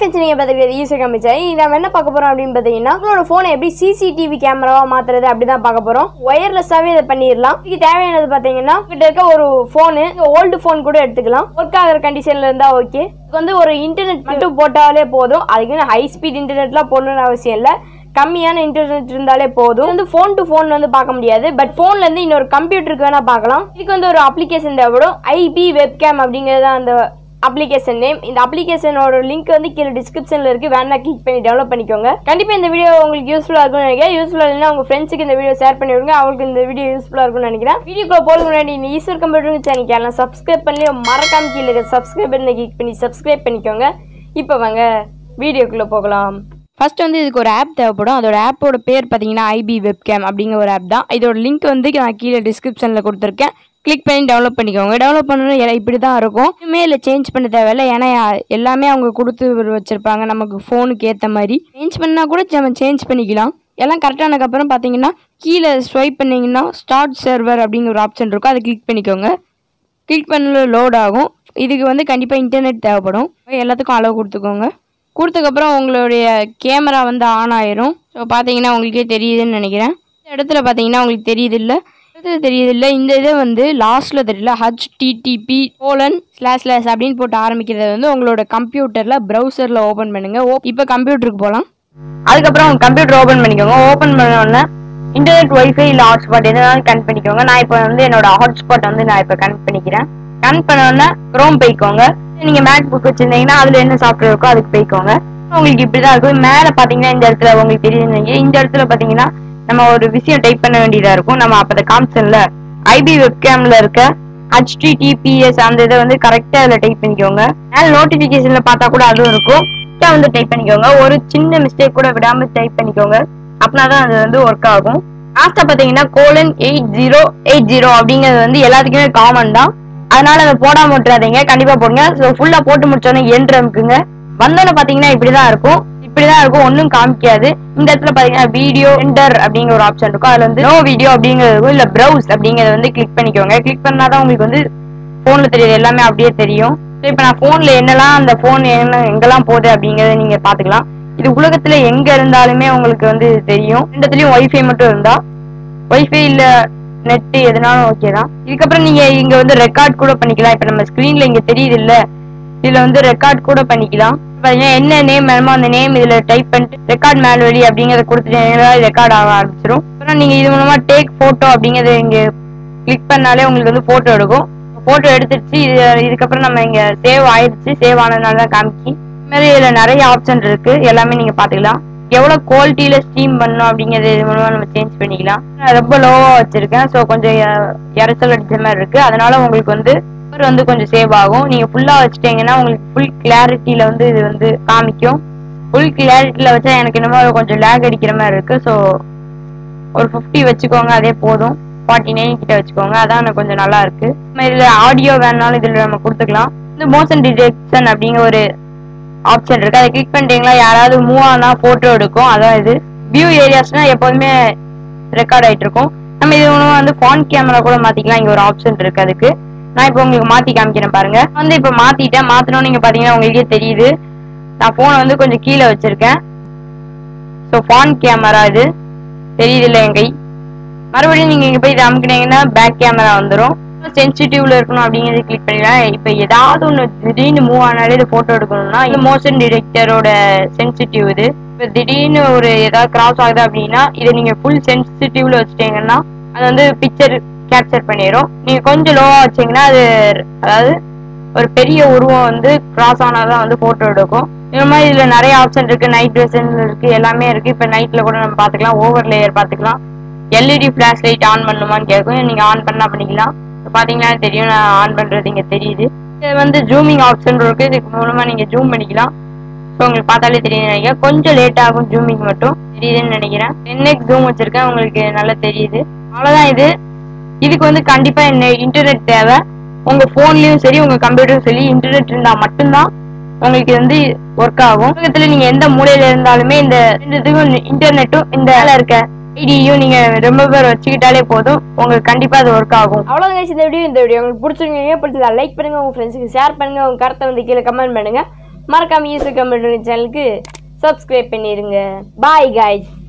friends நீங்கள் பார்த்துக்கிறது user காமிச்சாய் நம்ம என்ன பார்க்க போகிறோம் அப்படின்னு பார்த்தீங்கன்னா உங்களோட ஃபோனை எப்படி சிசிடிவி கேமராவாக மாற்றுறது அப்படி தான் பார்க்க போகிறோம் ஒயர்லெஸ்ஸாகவே இதை பண்ணிடலாம் இதுக்கு தேவையானது பார்த்தீங்கன்னா கிட்ட இருக்க ஒரு ஃபோனு ஓல்டு ஃபோன் கூட எடுத்துக்கலாம் ஒர்க் ஆகிற கண்டிஷனில் இருந்தால் ஓகே இதுக்கு வந்து ஒரு இன்டர்நெட் மட்டும் போட்டாலே போதும் அதுக்குன்னு ஹை ஸ்பீட் இன்டர்நெட்லாம் போடணும்னு அவசியம் இல்லை கம்மியான இன்டர்நெட் இருந்தாலே போதும் வந்து ஃபோன் டு ஃபோன் வந்து பார்க்க முடியாது பட் ஃபோன்ல இருந்து இன்னொரு கம்ப்யூட்டருக்கு வேணா பார்க்கலாம் இதுக்கு வந்து ஒரு அப்ளிகேஷன் தேவைப்படும் ஐபி வெப்கேம் அப்படிங்கிறது தான் அந்த அப்ளிகேஷன் நேம் இந்த அப்ளிகேஷனோட லிங்க் வந்து கீழே டிஸ்கிரிப்ஷனில் இருக்கு வேணா கிளிக் பண்ணி டெவலப் பண்ணிக்கோங்க கண்டிப்பாக இந்த வீடியோ உங்களுக்கு யூஸ்ஃபுல்லாக இருக்கும்னு நினைக்கிறேன் யூஸ்ஃபுல்லாக இல்லைன்னா உங்கள் ஃப்ரெண்ட்ஸுக்கு இந்த வீடியோ ஷேர் பண்ணி விடுங்க அவங்களுக்கு இந்த வீடியோ யூஸ்ஃபுல்லாக இருக்கும்னு நினைக்கிறேன் வீடியோக்குள்ள போகிறதுக்கு முன்னாடி இந்த ஈஸ்வர் கம்ப்யூட்டர் சேனல் எல்லாம் சப்ஸ்கிரைப் பண்ணி மறக்காம கீழே இருக்க சப்ஸ்கிரைப் பண்ணி கிளிக் பண்ணி சப்ஸ்கிரைப் பண்ணிக்கோங்க இப்போ வாங்க வீடியோக்குள்ளே போகலாம் ஃபர்ஸ்ட் வந்து இதுக்கு ஒரு ஆப் தேவைப்படும் அதோட ஆப்போட பேர் பார்த்தீங்கன்னா ஐபி வெப்கேம் அப்படிங்கிற ஒரு ஆப் தான் இதோட லிங்க் வந்து நான் கீழே டிஸ்கிரிப்ஷனில் கொடுத்துருக்கேன் கிளிக் பண்ணி டெவலப் பண்ணிக்கோங்க டெவலப் பண்ணணும் எல்லாம் இப்படி தான் இருக்கும் இனிமே இல்லை சேஞ்ச் பண்ண தேவையில்ல ஏன்னா எல்லாமே அவங்க கொடுத்து வச்சுருப்பாங்க நமக்கு ஃபோனுக்கு ஏற்ற மாதிரி சேஞ்ச் பண்ணால் கூட நம்ம சேஞ்ச் பண்ணிக்கலாம் எல்லாம் கரெக்டானதுக்கப்புறம் பார்த்தீங்கன்னா கீழே ஸ்வைப் பண்ணிங்கன்னா ஸ்டார்ட் சர்வர் அப்படிங்கிற ஒரு ஆப்ஷன் இருக்கும் அதை கிளிக் பண்ணிக்கோங்க கிளிக் பண்ணல லோட் ஆகும் இதுக்கு வந்து கண்டிப்பாக இன்டர்நெட் தேவைப்படும் எல்லாத்துக்கும் அளவு கொடுத்துக்கோங்க கொடுத்ததுக்கப்புறம் உங்களுடைய கேமரா வந்து ஆன் ஆயிரும் ஸோ பார்த்தீங்கன்னா உங்களுக்கே தெரியுதுன்னு நினைக்கிறேன் இந்த இடத்துல பார்த்தீங்கன்னா உங்களுக்கு தெரியுது இல்லை இடத்துல தெரியுது இல்லை இந்த இதை வந்து லாஸ்ட்டில் தெரியல ஹச்டிடிபி கோலன் ஸ்லாஷ் ஸ்லாஷ் அப்படின்னு போட்டு ஆரம்பிக்கிறது வந்து உங்களோட கம்ப்யூட்டரில் ப்ரௌசரில் ஓப்பன் பண்ணுங்க இப்போ கம்ப்யூட்டருக்கு போகலாம் அதுக்கப்புறம் உங்க கம்ப்யூட்டர் ஓப்பன் பண்ணிக்கோங்க ஓப்பன் பண்ண உடனே இன்டர்நெட் ஒய்ஃபை இல்லை ஹாட்ஸ்பாட் எதுனாலும் கனெக்ட் பண்ணிக்கோங்க நான் இப்போ வந்து என்னோட ஹாட்ஸ்பாட் வந்து நான் இப்போ கனெக்ட் பண்ணிக்கிறேன் கனெக்ட் பண்ண உடனே க்ரோம் போய்க்கோங்க நீங்க மேக் புக் வச்சிருந்தீங்கன்னா அதுல என்ன சாஃப்ட்வேர் இருக்கோ அதுக்கு போய்க்கோங்க உங்களுக்கு இப்படிதான் இருக்கும் மேல பாத்தீங்கன்னா இந்த இடத்துல உங்களுக்கு தெரியுது இந்த இடத்துல பாத்தீங்கன்னா நம்ம ஒரு விஷயம் டைப் பண்ண வேண்டியதா இருக்கும் நம்ம அப்ப அதை காமிச்சோம்ல ஐபி வெப்கேம்ல இருக்க ஹச்டிடிபிஎஸ் அந்த இதை வந்து கரெக்டா அதுல டைப் பண்ணிக்கோங்க மேல நோட்டிபிகேஷன்ல பார்த்தா கூட அதுவும் இருக்கும் கரெக்டா வந்து டைப் பண்ணிக்கோங்க ஒரு சின்ன மிஸ்டேக் கூட விடாம டைப் பண்ணிக்கோங்க அப்படின்னா தான் அது வந்து ஒர்க் ஆகும் லாஸ்டா பாத்தீங்கன்னா colon eight zero eight zero அப்படிங்கிறது வந்து எல்லாத்துக்குமே காமன் தான் அதனால அதை போடாம விட்டுறாதீங்க கண்டிப்பா போடுங்க ஸோ ஃபுல்லா போட்டு முடிச்சோன்னே என்ட்ரு அமுக்குங்க வந்தோன்னு பாத்தீங்கன்னா இப்படிதான் இருக்கும் இப்படிதான் இருக்கும் ஒன்றும் காமிக்காது இந்த இடத்துல பாத்தீங்கன்னா வீடியோ என்டர் அப்படிங்கிற ஒரு ஆப்ஷன் இருக்கும் அதுல வந்து நோ வீடியோ அப்படிங்கிறது இருக்கும் இல்ல ப்ரௌஸ் அப்படிங்கறத வந்து கிளிக் பண்ணிக்கோங்க கிளிக் பண்ணாதான் உங்களுக்கு வந்து போன்ல தெரியுது எல்லாமே அப்படியே தெரியும் ஸோ இப்போ நான் போன்ல என்னெல்லாம் அந்த போன் என்ன எங்கெல்லாம் போகுது அப்படிங்கறத நீங்க பாத்துக்கலாம் இது உலகத்துல எங்க இருந்தாலுமே உங்களுக்கு வந்து இது தெரியும் ரெண்டுத்துலயும் ஒய்ஃபை மட்டும் இருந்தா ஒய்ஃபை இல்ல நெட் எதுனாலும் ஓகே தான் இதுக்கப்புறம் நீங்க இங்க வந்து ரெக்கார்ட் கூட பண்ணிக்கலாம் இப்ப நம்ம ஸ்கிரீன்ல இங்க தெரியுது இல்ல இதுல வந்து ரெக்கார்ட் கூட பண்ணிக்கலாம் பாத்தீங்கன்னா என்ன நேம் வேணுமோ அந்த நேம் இதுல டைப் பண்ணிட்டு ரெக்கார்ட் மேனுவலி அப்படிங்கறத கொடுத்துட்டீங்கன்னா ரெக்கார்ட் ஆக ஆரம்பிச்சிடும் அப்புறம் நீங்க இது மூலமா டேக் போட்டோ அப்படிங்கறத இங்க கிளிக் பண்ணாலே உங்களுக்கு வந்து போட்டோ எடுக்கும் போட்டோ எடுத்துடுச்சு இது இதுக்கப்புறம் நம்ம இங்க சேவ் ஆயிடுச்சு சேவ் ஆனதுனால தான் காமிக்கி இது மாதிரி இதுல நிறைய ஆப்ஷன் இருக்கு எல்லாமே நீங்க பாத்துக்கலாம் எவ்வளவு குவாலிட்டியில ஸ்டீம் பண்ணணும் அப்படிங்கறது இது மூலமா நம்ம சேஞ்ச் பண்ணிக்கலாம் நான் ரொம்ப லோவா வச்சிருக்கேன் ஸோ கொஞ்சம் இ- இரைச்சல் அடிச்ச மாதிரி இருக்கு அதனால உங்களுக்கு வந்து power வந்து கொஞ்சம் சேவ் ஆகும் நீங்க ஃபுல்லா வச்சுட்டீங்கன்னா உங்களுக்கு ஃபுல் கிளாரிட்டியில வந்து இது வந்து காமிக்கும் ஃபுல் கிளாரிட்டியில வச்சா எனக்கு என்னமோ கொஞ்சம் லேக் அடிக்கிற மாதிரி இருக்கு ஸோ ஒரு ஃபிஃப்டி வச்சுக்கோங்க அதே போதும் ஃபார்ட்டி நைன் கிட்ட வச்சுக்கோங்க அதான் எனக்கு கொஞ்சம் நல்லா இருக்கு நம்ம இதுல ஆடியோ வேணாலும் இதுல நம்ம கொடுத்துக்கலாம் இந்த மோஷன் டிடெக்ஷன் அப்படிங்கிற ஒரு ஆப்ஷன் இருக்கு அதை கிளிக் பண்ணிட்டீங்களா யாராவது மூவ் ஆனா போட்டோ எடுக்கும் அதான் இது வியூ ஏரியாஸ்னா எப்போதுமே ரெக்கார்ட் ஆயிட்டு இருக்கும் நம்ம இது மூலமா வந்து ஃபான் கேமரா கூட மாத்திக்கலாம் இங்க ஒரு ஆப்ஷன் இருக்கு அதுக்கு நான் இப்போ உங்களுக்கு மாத்தி காமிக்கிறேன் பாருங்க வந்து இப்போ மாத்திட்டேன் மாத்தணும் நீங்க பாத்தீங்கன்னா உங்களுக்கே தெரியுது நான் போனை வந்து கொஞ்சம் கீழே வச்சிருக்கேன் ஸோ ஃபான் கேமரா இது தெரியுது இல்லை என் கை மறுபடியும் நீங்க இங்க போய் இதை அமுக்குனீங்கன்னா பேக் கேமரா வந்துடும் சென்சிட்டிவ்ல இருக்கணும் அப்படிங்கறது கிளிக் பண்ணிடலாம் இப்போ ஏதாவது ஒன்று திடீர்னு மூவ் ஆனாலே இது போட்டோ எடுக்கணும்னா இது மோஷன் டிடெக்டரோட சென்சிட்டிவ் இது இப்போ திடீர்னு ஒரு ஏதாவது கிராஸ் ஆகுது அப்படின்னா இதை நீங்க ஃபுல் சென்சிட்டிவ்ல வச்சுட்டீங்கன்னா அது வந்து பிக்சர் கேப்சர் பண்ணிடும் நீங்க கொஞ்சம் லோவா வச்சீங்கன்னா அது அதாவது ஒரு பெரிய உருவம் வந்து கிராஸ் ஆனாதான் வந்து போட்டோ எடுக்கும் இந்த மாதிரி இதுல நிறைய ஆப்ஷன் இருக்கு நைட் வெர்ஷன் இருக்கு எல்லாமே இருக்கு இப்ப நைட்ல கூட நம்ம பாத்துக்கலாம் ஓவர் லேயர் பாத்துக்கலாம் எல்இடி ஃபிளாஷ் லைட் ஆன் பண்ணுமான்னு கேட்கும் நீங்க ஆன் பண்ணா பண்ணிக்கலாம் இப்ப பாத்தீங்கன்னா தெரியும் நான் ஆன் பண்றது இங்க தெரியுது இது வந்து ஜூமிங் ஆப்ஷன் இருக்கு இதுக்கு மூலமா நீங்க ஜூம் பண்ணிக்கலாம் ஸோ உங்களுக்கு பார்த்தாலே தெரியும் நினைக்கிறேன் கொஞ்சம் லேட் ஆகும் ஜூமிங் மட்டும் தெரியுதுன்னு நினைக்கிறேன் டென் எக்ஸ் ஜூம் வச்சிருக்கேன் உங்களுக்கு நல்லா தெரியுது அவ்வளவுதான் இது இதுக்கு வந்து கண்டிப்பா என்ன இன்டர்நெட் தேவை உங்க போன்லயும் சரி உங்க கம்ப்யூட்டரும் சரி இன்டர்நெட் இருந்தா மட்டும்தான் உங்களுக்கு இது வந்து ஒர்க் ஆகும் உலகத்துல நீங்க எந்த மூலையில இருந்தாலுமே இந்த ரெண்டுத்துக்கும் இன்டர்நெட்டும் இந்த வேலை இருக்க ஐடியும் நீங்க ரொம்ப பேர் வச்சுக்கிட்டாலே போதும் உங்களுக்கு கண்டிப்பா அது ஒர்க் ஆகும் அவ்வளவுதான் guys இந்த வீடியோ இந்த வீடியோ உங்களுக்கு பிடிச்சிருக்கீங்க பிடிச்சதா லைக் பண்ணுங்க உங்க ஃப்ரெண்ட்ஸுக்கு ஷேர் பண்ணுங்க உங்க கருத்தை வந்து கீழே கமெண்ட் பண்ணுங்க மறக்காம ஈஸி கம்ப்யூட்டர் சேனலுக்கு சப்ஸ்கிரைப் பண்ணிருங்க பாய் guys